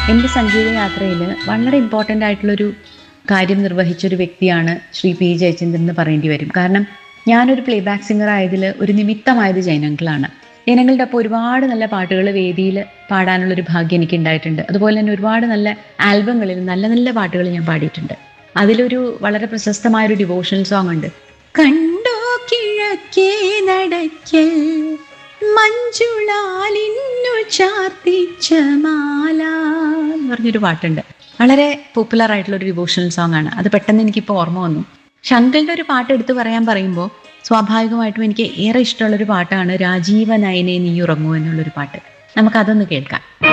എൻ്റെ സംഗീത യാത്രയിൽ വളരെ ഇമ്പോർട്ടൻ്റ് ആയിട്ടുള്ളൊരു കാര്യം നിർവഹിച്ചൊരു വ്യക്തിയാണ് ശ്രീ പി ജയചന്ദ്രൻ എന്ന് പറയേണ്ടി വരും കാരണം ഞാനൊരു പ്ലേ ബാക്ക് സിംഗർ ആയതിൽ ഒരു നിമിത്തമായത് ജയനങ്ങളാണ് ജനങ്ങളുടെ ഒപ്പം ഒരുപാട് നല്ല പാട്ടുകൾ വേദിയിൽ പാടാനുള്ളൊരു ഭാഗ്യം എനിക്ക് ഉണ്ടായിട്ടുണ്ട് അതുപോലെ തന്നെ ഒരുപാട് നല്ല ആൽബങ്ങളിൽ നല്ല നല്ല പാട്ടുകൾ ഞാൻ പാടിയിട്ടുണ്ട് അതിലൊരു വളരെ പ്രശസ്തമായൊരു ഡിവോഷണൽ സോങ് ഉണ്ട് കണ്ടോ കിഴക്കേ നടക്കൽ മഞ്ജുളാലിന്നു ചാർത്തിച്ച മാല എന്ന് പറഞ്ഞൊരു പാട്ടുണ്ട് വളരെ പോപ്പുലർ ആയിട്ടുള്ള ഒരു ഡിവോഷണൽ സോങ് ആണ് അത് പെട്ടെന്ന് എനിക്കിപ്പോൾ ഓർമ്മ വന്നു ശങ്കറിന്റെ ഒരു പാട്ട് എടുത്തു പറയാൻ പറയുമ്പോൾ സ്വാഭാവികമായിട്ടും എനിക്ക് ഏറെ ഇഷ്ടമുള്ളൊരു പാട്ടാണ് രാജീവ നയനെ നീ ഉറങ്ങൂ എന്നുള്ളൊരു പാട്ട് നമുക്കതൊന്ന് കേൾക്കാം